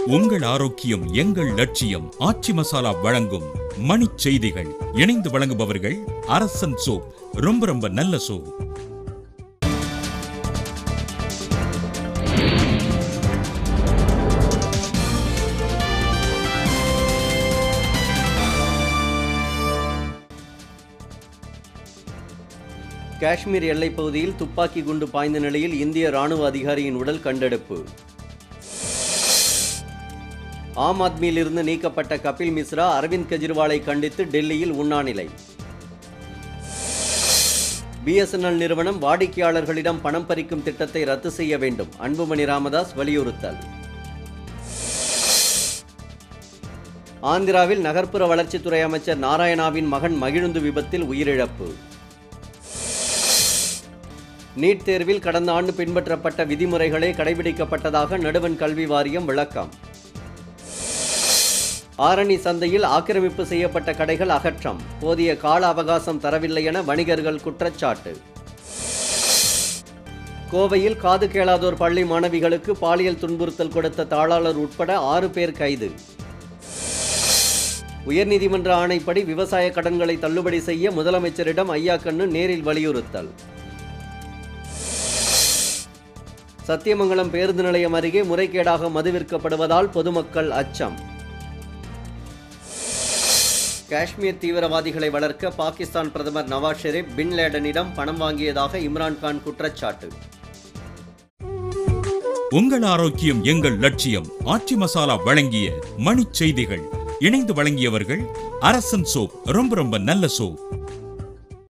உங்கள் ஆரோக்கியம் எங்கள் லட்சியம் ஆச்சி மசாலா வழங்கும் மணிச் செய்திகள் இணைந்து வழங்குபவர்கள் அரசன் சோப் ரொம்ப ரொம்ப நல்ல சோப் காஷ்மீர் எல்லைப் பகுதியில் துப்பாக்கி குண்டு பாய்ந்த நிலையில் இந்திய ராணுவ அதிகாரியின் உடல் கண்டெடுப்பு ஆம் ஆத்மியிலிருந்து நீக்கப்பட்ட கபில் மிஸ்ரா அரவிந்த் கெஜ்ரிவாலை கண்டித்து டெல்லியில் உண்ணாநிலை பிஎஸ்என்எல் நிறுவனம் வாடிக்கையாளர்களிடம் பணம் பறிக்கும் திட்டத்தை ரத்து செய்ய வேண்டும் அன்புமணி ராமதாஸ் வலியுறுத்தல் ஆந்திராவில் நகர்ப்புற வளர்ச்சித்துறை அமைச்சர் நாராயணாவின் மகன் மகிழுந்து விபத்தில் உயிரிழப்பு நீட் தேர்வில் கடந்த ஆண்டு பின்பற்றப்பட்ட விதிமுறைகளே கடைபிடிக்கப்பட்டதாக நடுவண் கல்வி வாரியம் விளக்கம் ஆரணி சந்தையில் ஆக்கிரமிப்பு செய்யப்பட்ட கடைகள் அகற்றம் போதிய கால அவகாசம் தரவில்லை என வணிகர்கள் குற்றச்சாட்டு கோவையில் காது கேளாதோர் பள்ளி மாணவிகளுக்கு பாலியல் துன்புறுத்தல் கொடுத்த தாளாளர் உட்பட ஆறு பேர் கைது உயர்நீதிமன்ற ஆணைப்படி விவசாய கடன்களை தள்ளுபடி செய்ய முதலமைச்சரிடம் ஐயா கண்ணு நேரில் வலியுறுத்தல் சத்தியமங்கலம் பேருந்து நிலையம் அருகே முறைகேடாக மது விற்கப்படுவதால் பொதுமக்கள் அச்சம் காஷ்மீர் தீவிரவாதிகளை வளர்க்க பாகிஸ்தான் பிரதமர் நவாஸ் ஷெரீப் பின் லேடனிடம் பணம் வாங்கியதாக இம்ரான்கான் குற்றச்சாட்டு உங்கள் ஆரோக்கியம் எங்கள் லட்சியம் ஆச்சி மசாலா வழங்கிய மணிச் செய்திகள் இணைந்து வழங்கியவர்கள் அரசன் சோப் ரொம்ப ரொம்ப நல்ல சோப்